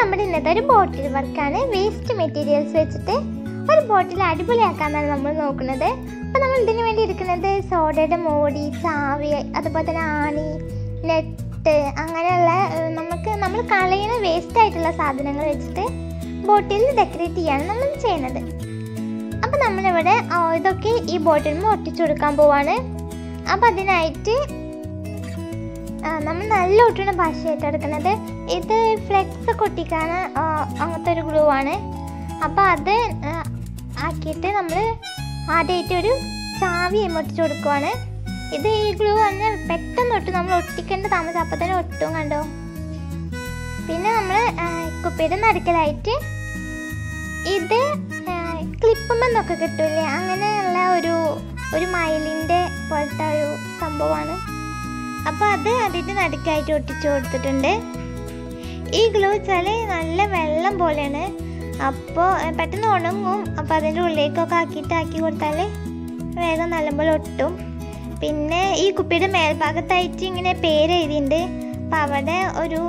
നമ്മുടെ ഇന്നത്തെ ഒരു ബോട്ടിൽ വർക്കാണ് വേസ്റ്റ് മെറ്റീരിയൽസ് വെച്ചിട്ട് ഒരു ബോട്ടിൽ അടിപൊളിയാക്കാന്നാണ് നമ്മൾ നോക്കുന്നത് അപ്പോൾ നമ്മൾ ഇതിന് വേണ്ടി എടുക്കുന്നത് സോഡയുടെ മോടി ചാവി അതുപോലെ തന്നെ ആണി നെറ്റ് അങ്ങനെയുള്ള ഏഹ്, നമുക്ക് നമ്മൾ കളയുന്ന വേസ്റ്റ് ആയിട്ടുള്ള സാധനങ്ങൾ വെച്ചിട്ട് ബോട്ടിൽ ഡെക്കറേറ്റ് ചെയ്യാണ് നമ്മൾ ചെയ്യുന്നത് അപ്പോൾ നമ്മളിവിടെ ആ, ഇതൊക്കെ ഈ ബോട്ടിൽ ഒട്ടിച്ചു കൊടുക്കാൻ പോവാണ് അപ്പോൾ അതിനായിട്ട് ആ, നമ്മൾ നല്ല ഒട്ടുന്ന ഭാഷയായിട്ട് എടുക്കുന്നത് ഇത് ഫ്ലെക്സ് ഒക്കെ ഒട്ടിക്കാൻ ആ, അങ്ങനത്തെ ഒരു ഗ്ലൂ ആണ് അപ്പോൾ അത് ആ, ആക്കിയിട്ട് നമ്മൾ ആദ്യമായിട്ട് ഒരു ചാവി ഒട്ടിച്ചു കൊടുക്കുവാണ് ഇത് ഈ ഗ്ലൂ വന്ന് പെട്ടെന്ന് ഒട്ടും നമ്മൾ ഒട്ടിക്കേണ്ട താമസം അപ്പം തന്നെ ഒട്ടും കണ്ടോ പിന്നെ നമ്മൾ കുപ്പിയുടെ നടുക്കലായിട്ട് ഇത് ക്ലിപ്പുമെന്നൊക്കെ കിട്ടൂലേ അങ്ങനെയുള്ള ഒരു ഒരു മയിലിൻ്റെ പോലത്തെ ഒരു സംഭവമാണ് അപ്പോൾ അത് അതിൻ്റെ നടുക്കായിട്ട് ഒട്ടിച്ചു കൊടുത്തിട്ടുണ്ട് ഈ ഗ്ലൂ വെച്ചാൽ നല്ല വെള്ളം പോലെയാണ് അപ്പോൾ പെട്ടെന്ന് ഉണങ്ങും അപ്പോൾ അതിൻ്റെ ഉള്ളിലേക്കൊക്കെ ആക്കിയിട്ട് ആക്കി കൊടുത്താൽ വേഗം നല്ലപോലെ ഒട്ടും പിന്നെ ഈ കുപ്പിയുടെ മേൽഭാഗത്തായിട്ട് ഇങ്ങനെ പേര് എഴുതിയിട്ടുണ്ട് അപ്പോൾ അവിടെ ഒരു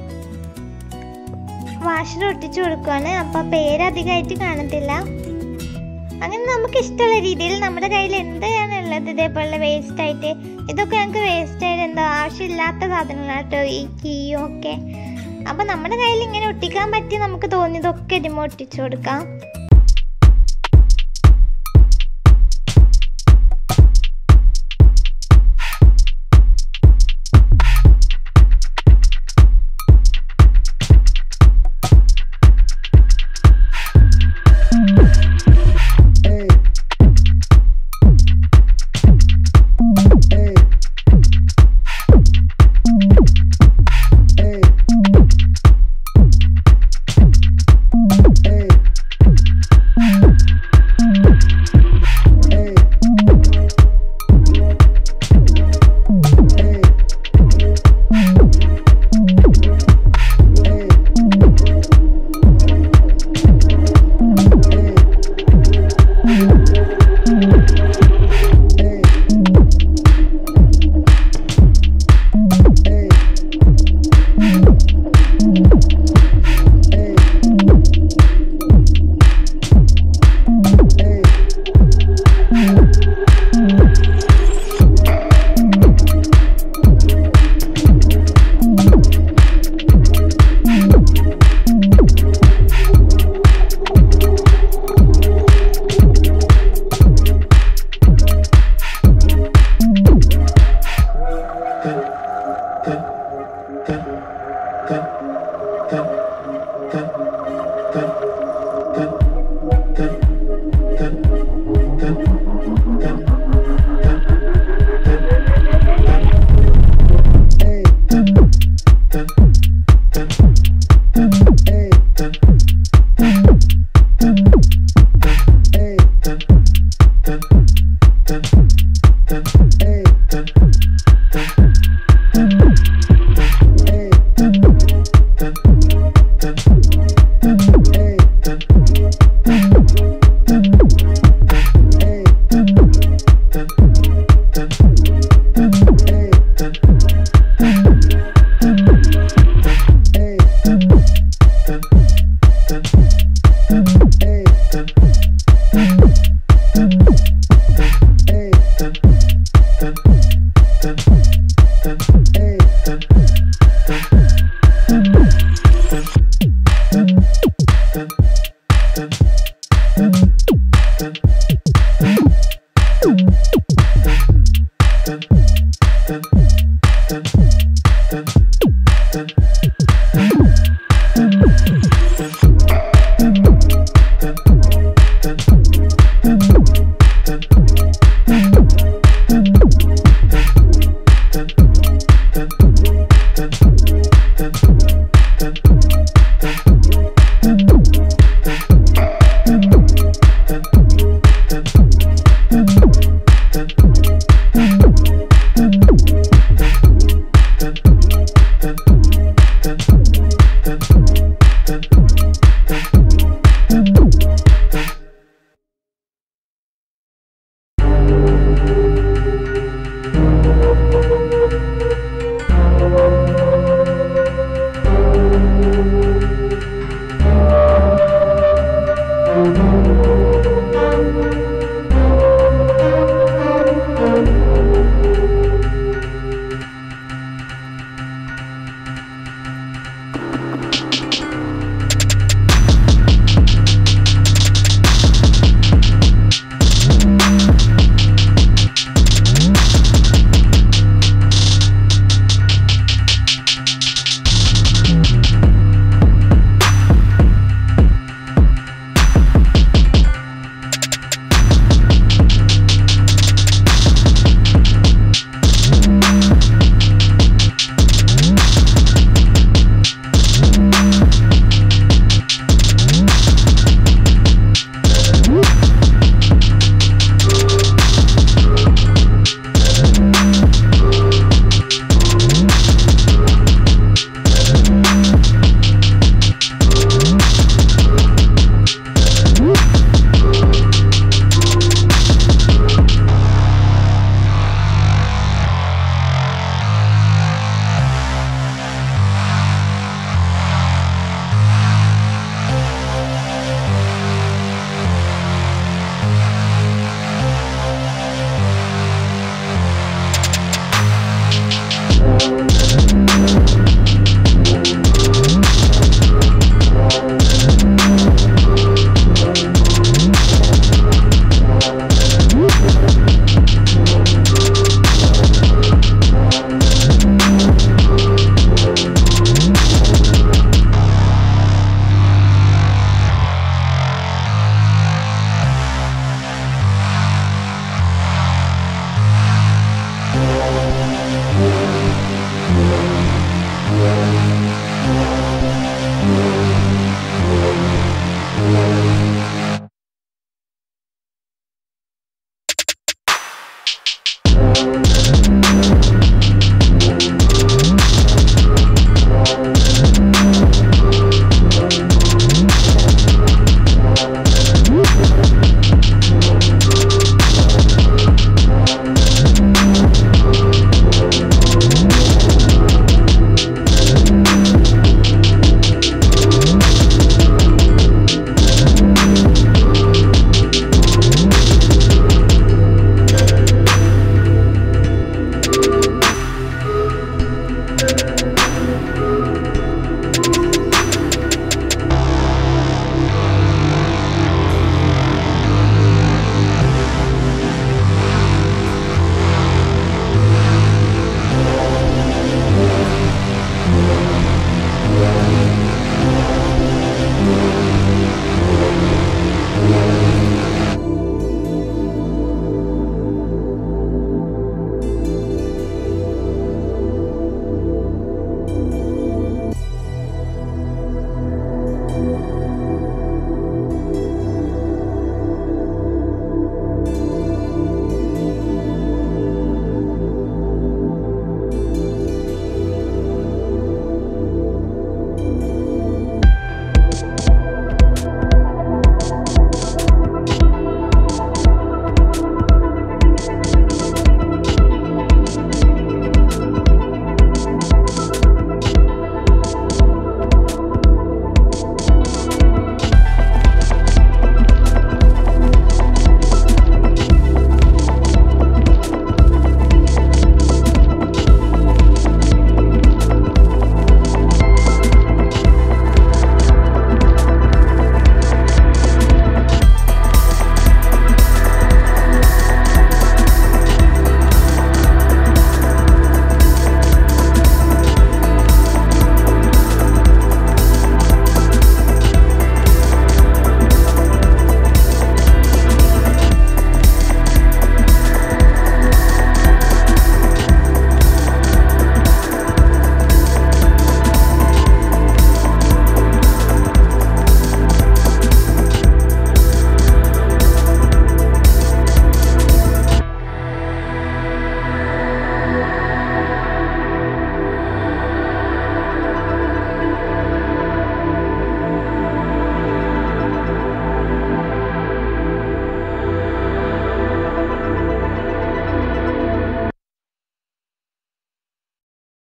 വാഷർ ഒട്ടിച്ചു കൊടുക്കുവാണ് അപ്പോൾ പേര് അധികമായിട്ട് കാണത്തില്ല അങ്ങനെ നമുക്ക് ഇഷ്ടമുള്ള രീതിയിൽ നമ്മുടെ കയ്യിൽ എന്താണ് ഉള്ളത് ഇതേപോലുള്ള വേസ്റ്റ് ആയിട്ട് ഇതൊക്കെ ഞങ്ങൾക്ക് വേസ്റ്റ് ആയിട്ട് എന്താ ആവശ്യമില്ലാത്ത സാധനങ്ങളാണ് കേട്ടോ ഈ കീയും ഒക്കെ അപ്പം നമ്മുടെ കയ്യിൽ ഇങ്ങനെ ഒട്ടിക്കാൻ പറ്റി നമുക്ക് തോന്നിയതൊക്കെ ഇതിമ ഒട്ടിച്ചു കൊടുക്കാം